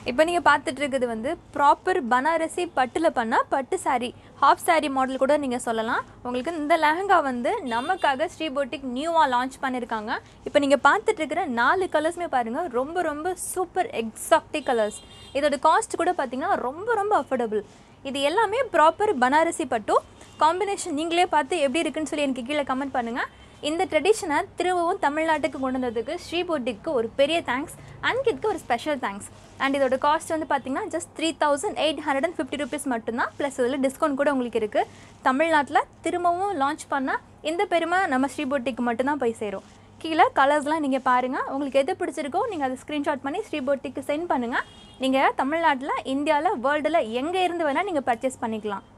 இப்போ நீங்கள் பார்த்துட்டு இருக்குது வந்து ப்ராப்பர் பனாரசி பட்டில் பண்ண பட்டு saree ஹாஃப் saree மாடல் கூட நீங்கள் சொல்லலாம் உங்களுக்கு இந்த லெஹங்கா வந்து நமக்காக ஸ்ரீ போட்டிக் நியூவாக லான்ச் பண்ணியிருக்காங்க இப்போ நீங்கள் பார்த்துட்டு இருக்கிற நாலு கலர்ஸுமே பாருங்கள் ரொம்ப ரொம்ப சூப்பர் எக்ஸாக்டிக் கலர்ஸ் இதோட காஸ்ட் கூட பார்த்தீங்கன்னா ரொம்ப ரொம்ப அஃபோர்டபுள் இது எல்லாமே ப்ராப்பர் பனாரசி பட்டு காம்பினேஷன் நீங்களே பார்த்து எப்படி இருக்குன்னு சொல்லி எனக்கு கீழே கமெண்ட் பண்ணுங்கள் இந்த ட்ரெடிஷனை திரும்பவும் தமிழ்நாட்டுக்கு கொண்டு வந்ததுக்கு ஸ்ரீ போட்டிக்கு ஒரு பெரிய தேங்க்ஸ் அன்கிட்க்கு ஒரு ஸ்பெஷல் தேங்க்ஸ் அண்ட் இதோட காஸ்ட் வந்து பார்த்தீங்கன்னா just three thousand eight hundred and fifty rupees மட்டும்தான் ப்ளஸ் இதில் டிஸ்கவுண்ட் கூட உங்களுக்கு இருக்குது தமிழ்நாட்டில் திரும்பவும் லான்ச் பண்ண இந்த பெருமை நம்ம ஸ்ரீ போட்டிக்கு மட்டும்தான் போய் சேரும் கீழே கலர்ஸ்லாம் நீங்கள் பாருங்கள் உங்களுக்கு எது பிடிச்சிருக்கோ நீங்கள் அதை ஸ்க்ரீன்ஷாட் பண்ணி ஸ்ரீ போட்டிக்கு சென்ட் பண்ணுங்கள் நீங்கள் தமிழ்நாட்டில் இந்தியாவில் வேர்ல்டில் எங்கே இருந்து வேணால் நீங்கள் பர்ச்சேஸ் பண்ணிக்கலாம்